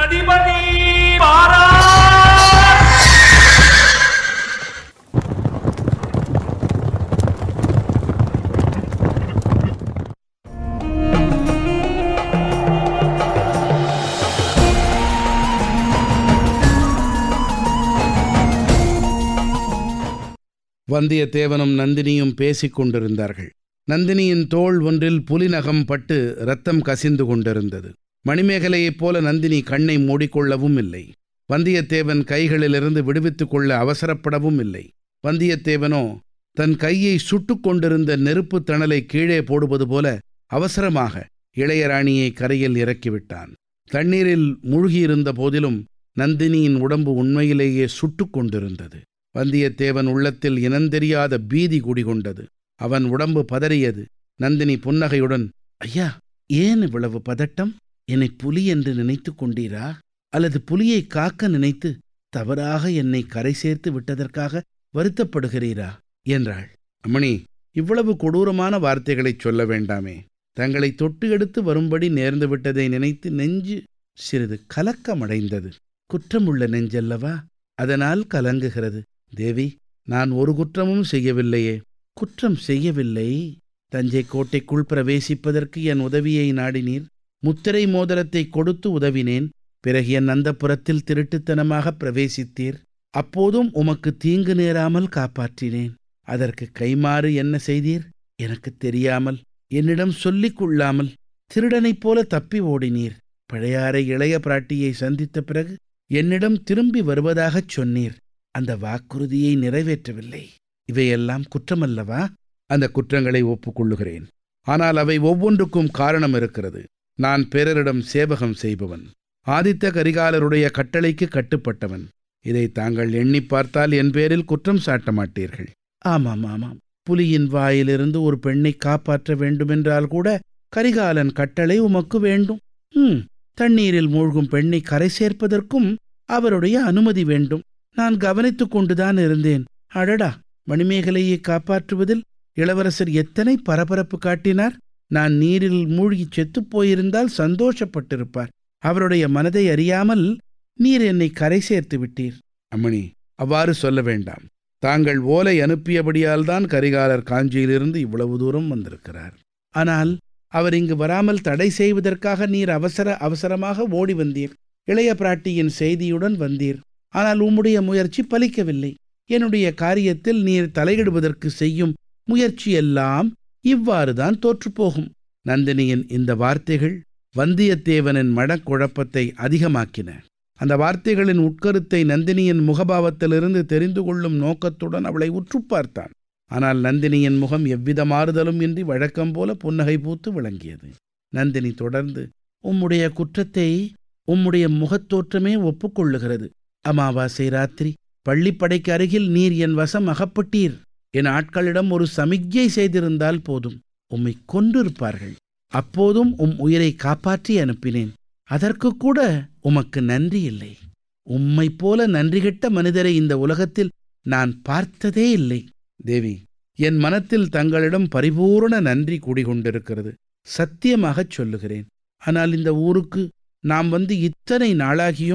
அதிபதி மாறா வந்தியத்தேவனும் நந்தினியும் பேசிக் கொண்டிருந்தார்கள் நந்தினியின் தோள் ஒன்றில் புலிநகம் பட்டு ரத்தம் கசிந்து கொண்டிருந்தது மணிமேகலையைப் போல நந்தினி கண்ணை மூடிக்கொள்ளவும் இல்லை வந்தியத்தேவன் கைகளிலிருந்து விடுவித்துக் கொள்ள அவசரப்படவும் இல்லை வந்தியத்தேவனோ தன் கையை சுட்டுக் கொண்டிருந்த நெருப்புத் தணலை கீழே போடுவது போல அவசரமாக இளையராணியை கரையில் இறக்கிவிட்டான் தண்ணீரில் மூழ்கியிருந்த போதிலும் நந்தினியின் உடம்பு உண்மையிலேயே சுட்டுக் கொண்டிருந்தது வந்தியத்தேவன் உள்ளத்தில் இனந்தெரியாத பீதி குடிகொண்டது அவன் உடம்பு பதறியது நந்தினி புன்னகையுடன் ஐயா ஏன் இவ்வளவு பதட்டம் என்னை புலி என்று நினைத்துக் கொண்டீரா அல்லது புலியை காக்க நினைத்து தவறாக என்னை கரை சேர்த்து விட்டதற்காக வருத்தப்படுகிறீரா என்றாள் அம்மணி இவ்வளவு கொடூரமான வார்த்தைகளைச் சொல்ல வேண்டாமே தங்களை தொட்டு எடுத்து வரும்படி நேர்ந்து விட்டதை நினைத்து நெஞ்சு சிறிது கலக்கமடைந்தது குற்றமுள்ள நெஞ்சல்லவா அதனால் கலங்குகிறது தேவி நான் ஒரு குற்றமும் செய்யவில்லையே குற்றம் செய்யவில்லை தஞ்சை கோட்டைக்குள் பிரவேசிப்பதற்கு என் உதவியை நாடினீர் முத்திரை மோதிரத்தை கொடுத்து உதவினேன் பிறகு என் அந்தப்புறத்தில் திருட்டுத்தனமாக பிரவேசித்தீர் அப்போதும் உமக்கு தீங்கு நேராமல் காப்பாற்றினேன் அதற்கு கைமாறு என்ன செய்தீர் எனக்கு தெரியாமல் என்னிடம் சொல்லிக் கொள்ளாமல் திருடனைப் போல தப்பி ஓடினீர் பழையாறை இளைய பிராட்டியை சந்தித்த பிறகு என்னிடம் திரும்பி வருவதாகச் சொன்னீர் அந்த வாக்குறுதியை நிறைவேற்றவில்லை இவையெல்லாம் குற்றமல்லவா அந்த குற்றங்களை ஒப்புக்கொள்ளுகிறேன் ஆனால் அவை ஒவ்வொன்றுக்கும் காரணம் இருக்கிறது நான் பிறரிடம் சேவகம் செய்பவன் ஆதித்த கரிகாலருடைய கட்டளைக்கு கட்டுப்பட்டவன் இதை தாங்கள் எண்ணி பார்த்தால் என் பேரில் குற்றம் சாட்ட மாட்டீர்கள் ஆமாம் ஆமாம் புலியின் வாயிலிருந்து ஒரு பெண்ணை காப்பாற்ற வேண்டுமென்றால் கூட கரிகாலன் கட்டளை உமக்கு வேண்டும் ம் தண்ணீரில் மூழ்கும் பெண்ணை கரை சேர்ப்பதற்கும் அவருடைய அனுமதி வேண்டும் நான் கவனித்துக் கொண்டுதான் இருந்தேன் அடடா மணிமேகலையை காப்பாற்றுவதில் இளவரசர் எத்தனை பரபரப்பு காட்டினார் நான் நீரில் மூழ்கி செத்துப் போயிருந்தால் சந்தோஷப்பட்டிருப்பார் அவருடைய மனதை அறியாமல் நீர் என்னை கரை சேர்த்து விட்டீர் அம்மணி அவ்வாறு சொல்ல வேண்டாம் தாங்கள் ஓலை அனுப்பியபடியால் தான் கரிகாலர் காஞ்சியிலிருந்து இவ்வளவு தூரம் வந்திருக்கிறார் ஆனால் அவர் இங்கு வராமல் தடை செய்வதற்காக நீர் அவசர அவசரமாக ஓடி வந்தீர் இளைய பிராட்டியின் செய்தியுடன் வந்தீர் ஆனால் உம்முடைய முயற்சி பலிக்கவில்லை என்னுடைய காரியத்தில் நீர் தலையிடுவதற்கு செய்யும் முயற்சியெல்லாம் இவ்வாறுதான் தோற்றுப்போகும் நந்தினியின் இந்த வார்த்தைகள் வந்தியத்தேவனின் மனக்குழப்பத்தை அதிகமாக்கின அந்த வார்த்தைகளின் உட்கருத்தை நந்தினியின் முகபாவத்திலிருந்து தெரிந்து கொள்ளும் நோக்கத்துடன் அவளை உற்று பார்த்தான் ஆனால் நந்தினியின் முகம் எவ்வித மாறுதலும் இன்றி வழக்கம் போல புன்னகை பூத்து விளங்கியது நந்தினி தொடர்ந்து உம்முடைய குற்றத்தை உம்முடைய முகத்தோற்றமே ஒப்புக்கொள்ளுகிறது அமாவாசை ராத்திரி பள்ளிப்படைக்கு அருகில் நீர் என் வசம் அகப்பட்டீர் என் ஆட்களிடம் ஒரு சமிக்ஞை செய்திருந்தால் போதும் உம்மை கொன்றிருப்பார்கள் அப்போதும் உம் உயிரை காப்பாற்றி அனுப்பினேன் அதற்கு கூட உமக்கு நன்றி இல்லை உம்மைப் போல நன்றிகெட்ட மனிதரை இந்த உலகத்தில் நான் பார்த்ததே இல்லை தேவி என் மனத்தில் தங்களிடம் பரிபூரண நன்றி குடிகொண்டிருக்கிறது சத்தியமாகச் சொல்லுகிறேன் ஆனால் இந்த ஊருக்கு நாம் வந்து இத்தனை நாளாகியும்